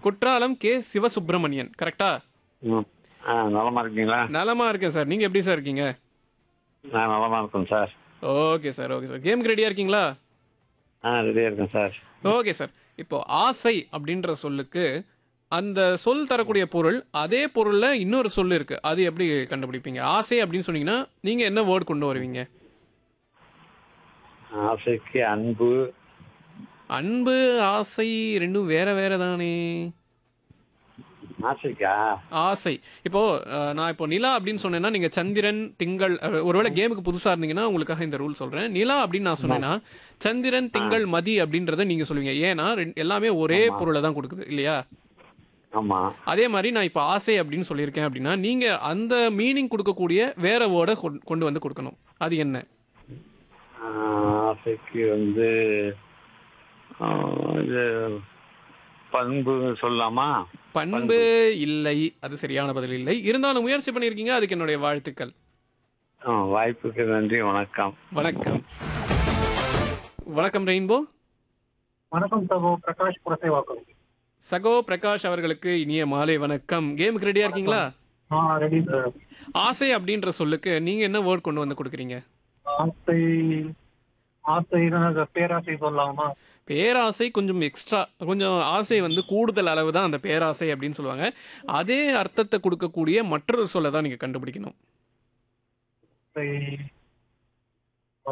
Courtallam K Sivasubramanian கரெக்டா ம் ஆ நலமா இருக்கீங்களா நலமா இருக்கேன் சார் நீங்க எப்படி சார் இருக்கீங்க நான் நலமா இருக்கேன் sir okay sir okay sir கேமுக்கு ரெடியா இருக்கீங்களா ஆ ரெடியாக இருக்கேன் சார் ஓகே சார் இப்போ ஆசை அப்படின்ற சொல்லுக்கு அந்த சொல் தரக்கூடிய பொருள் அதே பொருள்ல இன்னொரு சொல் இருக்கு அது எப்படி கண்டுபிடிப்பீங்க ஆசை அப்படின்னு சொன்னீங்கன்னா நீங்க என்ன வேர்ட் கொண்டு வருவீங்க ஆசைக்கு அன்பு அன்பு ஆசை ரெண்டும் வேற வேற தானே ஆசைக்கா ஆசை இப்போ அஹ், நான் இப்போ நிலா அப்படின்னு சொன்னேன்னா நீங்க சந்திரன் திங்கள் அஹ், ஒருவேளை கேமுக்கு புதுசா இருந்தீங்கன்னா உங்களுக்காக இந்த ரூல் சொல்றேன் நிலா அப்படின்னு நான் சொன்னேன்னா சந்திரன் திங்கள் மதி அப்படின்றத நீங்க சொல்லுவீங்க ஏன்னா ரெண்டு- எல்லாமே ஒரே பொருளை தான் கொடுக்குது இல்லையா ஆமா அதே மாதிரி நான் இப்போ ஆசை அப்படின்னு சொல்லியிருக்கேன் அப்படின்னா நீங்க அந்த மீனிங் கொடுக்கக்கூடிய வேற வேர்டை கொண்டு வந்து கொடுக்கணும் அது என்ன ஆ, ஆசைக்கு வந்து ஆ, இது பண்பு சொல்லலாமா பண்பு இல்லை அது சரியான பதில் இல்லை இருந்தாலும் முயற்சி பண்ணியிருக்கீங்க அதுக்கு என்னுடைய வாழ்த்துக்கள் ஆ, வாய்ப்புக்கு நன்றி வணக்கம் வணக்கம் வணக்கம் ரெயின்போ வணக்கம் சகோ பிரகாஷ் புரசேவாக்கம் சகோ பிரகாஷ் அவர்களுக்கு இனிய மாலை வணக்கம் கேமுக்கு ரெடியா இருக்கீங்களா ஆ ரெடி சார் ஆசை அப்படின்ற சொல்லுக்கு நீங்க என்ன வேர்ட் கொண்டு வந்து கொடுக்குறீங்க ஆசை ஆசை பேராசை சொல்லலாமா பேராசை கொஞ்சம் எக்ஸ்ட்ரா கொஞ்சம் ஆசை வந்து கூடுதல் அளவு தான் அந்த பேராசை அப்படின்னு சொல்லுவாங்க அதே அர்த்தத்தை கொடுக்கக்கூடிய மற்றொரு சொல்லை தான் நீங்க கண்டுபிடிக்கணும் ஆசை ஆ,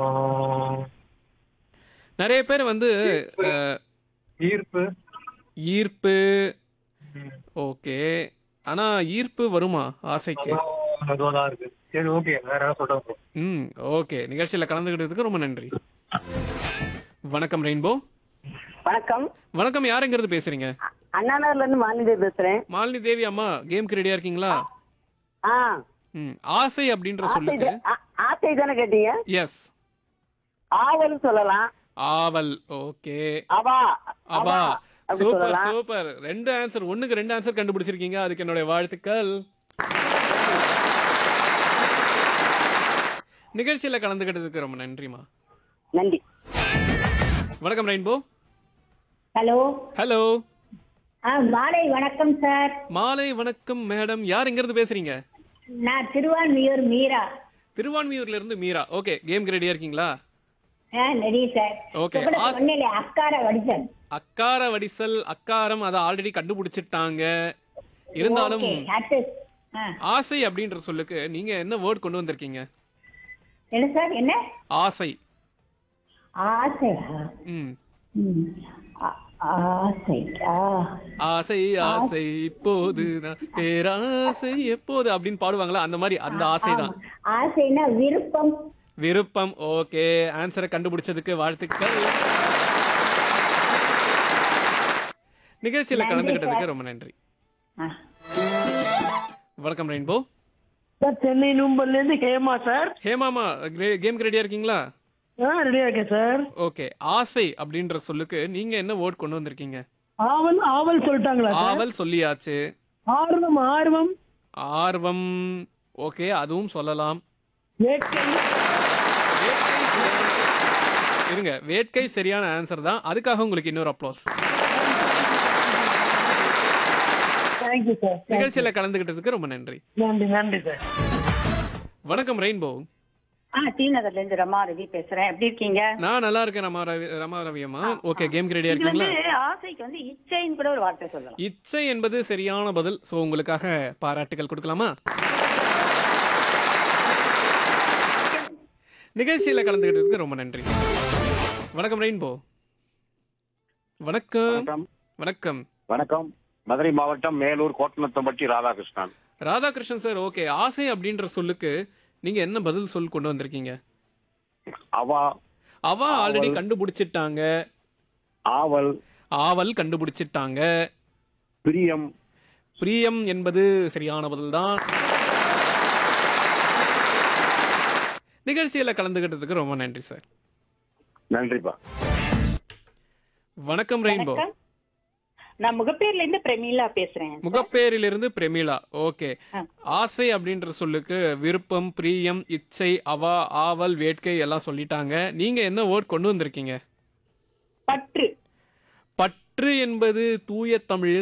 நிறைய பேர் வந்து அஹ், ஈர்ப்பு ஈர்ப்பு ம், ஓகே ஆனா ஈர்ப்பு வருமா ஆசைக்கு அதான் அதுவா தான் இருக்கு சரி ஓகே வேற ஏதாவது சொல்றேன் ம் ஓகே நிகழ்ச்சியில் கலந்துக்கிட்டதுக்கு ரொம்ப நன்றி வணக்கம் ரெயின்போ வணக்கம் வணக்கம் யாருங்கிறது பேசுறீங்க அண்ணாநகர்ல இருந்து மாலினி பேசுறேன் மாலினி தேவி அம்மா கேம்க்கு ரெடியா இருக்கீங்களா ஆ ம் ஆசை அப்படின்ற ஆசை சொல்லுக்கு தா- ஆ- ஆசை தானே கேட்டீங்க எஸ் ஆவல் சொல்லலாம் ஆவல் ஓகே அவா அவா அப்படி சூப்பர் சொல்லலாம் சூப்பர் ரெண்டு ஆன்சர் ஒண்ணுக்கு ரெண்டு ஆன்சர் கண்டுபிடிச்சிருக்கீங்க அதுக்கு என்னுடைய வாழ்த்துக்கள் நிகழ்ச்சியில கலந்துக்கிட்டதுக்கு ரொம்ப நன்றிமா நன்றி வணக்கம் ரெயின்போ ஹலோ ஹலோ ஆ மாலை வணக்கம் சார் மாலை வணக்கம் மேடம் யார் எங்க இருந்து பேசுறீங்க நான் திருவான்மியூர் மீரா திருவான்மியூர்ல இருந்து மீரா ஓகே கேம் ரெடியா இருக்கீங்களா ஆ ரெடி சார் Okay, கூட ஆஸ்- சொன்னேனே அக்கார வடிசன் அக்கார வடிசல் அக்காரம் அதை ஆல்ரெடி கண்டுபிடிச்சிட்டாங்க இருந்தாலும் ஓகே அடுத்து ஆ ஆசை அப்படின்ற சொல்லுக்கு நீங்க என்ன வேர்ட் கொண்டு வந்திருக்கீங்க என்ன சார் என்ன ஆசை ஆசையா ம் ம். ஆ- ஆசை ஆ ஆசை ஆசை இப்போது நான் பேராசை எப்போது அப்படின்னு பாடுவாங்களா அந்த மாதிரி அந்த ஆசை தான் ஆசைனா விருப்பம் விருப்பம் ஓகே ஆன்சரை கண்டுபிடிச்சதுக்கு வாழ்த்துக்கள் நிகழ்ச்சியில நன்றி கலந்துக்கிட்டதுக்கு சார். ரொம்ப நன்றி ஆ. வணக்கம் ரெயின்போ சார் சென்னை நும்பல்ல இருந்து ஹேமா சார் ஹேமாமா கேம் ரெடியா இருக்கீங்களா ஆ ரெடியா இருக்கேன் சார் ஓகே ஆசை அப்படின்ற சொல்லுக்கு நீங்க என்ன வேர்ட் கொண்டு வந்திருக்கீங்க ஆவல் ஆவல் சொல்லிட்டாங்களா சார் ஆவல் சொல்லியாச்சு ஆர்வம் ஆர்வம் ஆர்வம் ஓகே அதுவும் சொல்லலாம் வேட்கை வேட்கை சரியான- இருங்க வேட்கை சரியான ஆன்சர் தான் அதுக்காக உங்களுக்கு இன்னொரு அப்ளோஸ் தேங்க்யூ சார் நிகழ்ச்சியில கலந்துகிட்டதுக்கு ரொம்ப நன்றி நன்றி நன்றி சார் வணக்கம் ரெயின்போ ஆ டி நகர்ல இருந்து ரமா ரவி பேசுறேன் எப்படி இருக்கீங்க நான் நல்லா இருக்கேன் ரமா ரவி ரமா ரவி அம்மா ஓகே கேம் ரெடியா இது வந்து இருக்கீங்களா ஆசைக்கு வந்து இச்சைன்னு கூட ஒரு வார்த்தை சொல்லலாம் இச்சை என்பது சரியான பதில் சோ உங்களுக்காக பாராட்டுகள் கொடுக்கலாமா நிகழ்ச்சியில கலந்துகிட்டதுக்கு ரொம்ப நன்றி வணக்கம் ரெயின்போ வணக்கம் வணக்கம் வணக்கம் மதுரை மாவட்டம் மேலூர் கோட்டநத்தம்பட்டி ராதாகிருஷ்ணன் ராதாகிருஷ்ணன் சார் ஓகே ஆசை அப்படின்ற சொல்லுக்கு நீங்க என்ன பதில் சொல் கொண்டு வந்திருக்கீங்க அவா அவ ஆல்ரெடி கண்டுபிடிச்சிட்டாங்க ஆவல் ஆவல் கண்டுபிடிச்சிட்டாங்க பிரியம் பிரியம் என்பது சரியான பதில் தான் நிகழ்ச்சியில கலந்துகிட்டதுக்கு ரொம்ப நன்றி சார் நன்றிப்பா வணக்கம் ரெயின்போ வணக்கம். நான் முகப்பேர்ல இருந்து பிரமீளா பேசுறேன் முகப்பேரிலிருந்து பிரமிளா ஓகே ஆசை அப்படின்ற சொல்லுக்கு விருப்பம் பிரியம் இச்சை அவா ஆவல் வேட்கை எல்லாம் சொல்லிட்டாங்க நீங்க என்ன வேர்ட் கொண்டு வந்திருக்கீங்க பற்று பற்று என்பது தூய தமிழ்